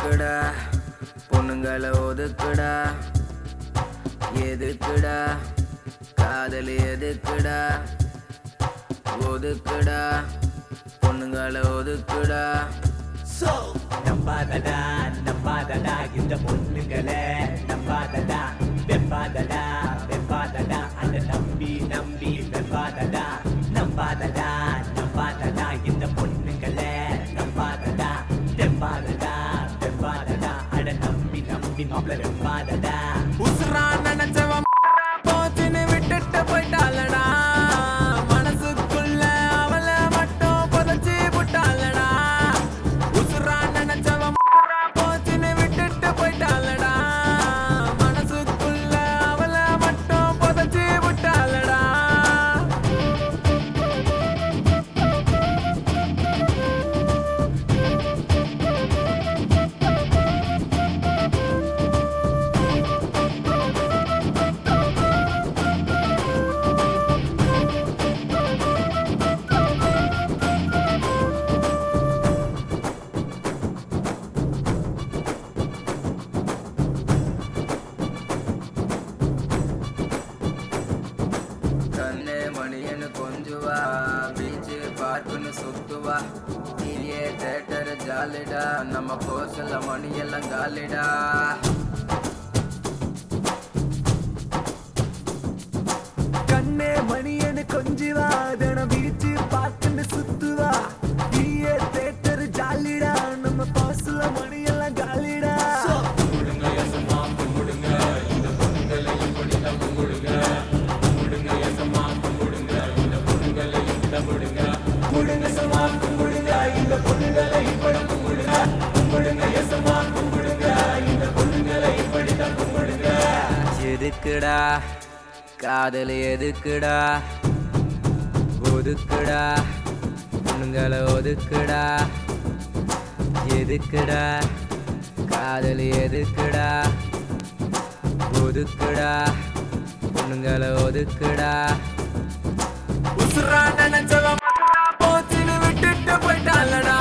ஒதுக்குடா பொண்ணுங்களை ஒதுக்குடா எதுக்குடா காதல் எதுக்குடா ஒதுக்குடா பொண்ணுங்களை ஒதுக்குடா நம்பாதடா நம்பாதடா இந்த பொண்ணுங்களே நம்பாதடா வெம்பாதடா வெம்பாதடா அந்த நம்பி நம்பி வெம்பாதடா நம்பாதடா நம்பாதடா இந்த பொண்ணுங்களே நம்பாதடா வெம்பாதடா வெம்பாதடா அட நம்பி நம்பி மாப்பிள வெம்பாதடா உசுரா நினைச்சவன் போச்சுன்னு விட்டுட்டு போயிட்டாளடா மனசுக்குள்ள அவளை மட்டும் புதைச்சி விட்டாளடா உசுரா நினைச்சவன் போச்சுன்னு விட்டுட்டு போயிட்டாளடா மனசுக்குள்ள அவளை மட்டும் புதைச்சி விட்டாளடா கண்ணே மணியனு கொஞ்சுவா பீச்சு பார்க்குன்னு சுத்துவா நீயே தேட்டர் ஜாலிடா நம்ம கோசல மணியெல்லாம் காலிடா கண்ணே மணியனு கொஞ்சிவா தினம் பீச்சு பார்த்துன்னு சுத்துவா நீயே தேட்டர் ஜாலிடா நம்ம பாசுல மணியெல்லாம் காலிடா குடுங்க சமா கும்பிடுங்க இந்த பொண்ணுங்களை இப்படி கும்பிடுங்க கும்பிடுங்க எசமா கும்பிடுங்க இந்த பொண்ணுங்களை இப்படித்தான் கும்பிடுங்க எதுக்குடா காதல் எதுக்குடா ஒதுக்குடா பொண்ணுங்களை ஒதுக்குடா எதுக்குடா காதல் எதுக்குடா ஒதுக்குடா பொண்ணுங்களை ஒதுக்குடா உசுரா நினைச்சவன் போச்சுன்னு விட்டுட்டு போயிட்டாளடா